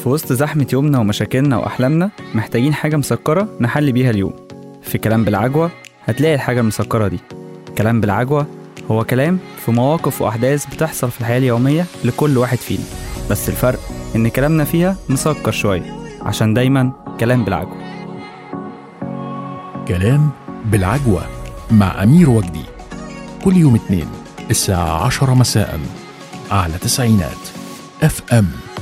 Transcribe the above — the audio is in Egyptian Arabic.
في وسط زحمة يومنا ومشاكلنا وأحلامنا محتاجين حاجة مسكرة نحل بيها اليوم في كلام بالعجوة هتلاقي الحاجة المسكرة دي كلام بالعجوة هو كلام في مواقف وأحداث بتحصل في الحياة اليومية لكل واحد فينا بس الفرق إن كلامنا فيها مسكر شوية عشان دايما كلام بالعجوة كلام بالعجوة مع أمير وجدي كل يوم اثنين الساعة عشرة مساء على تسعينات اف ام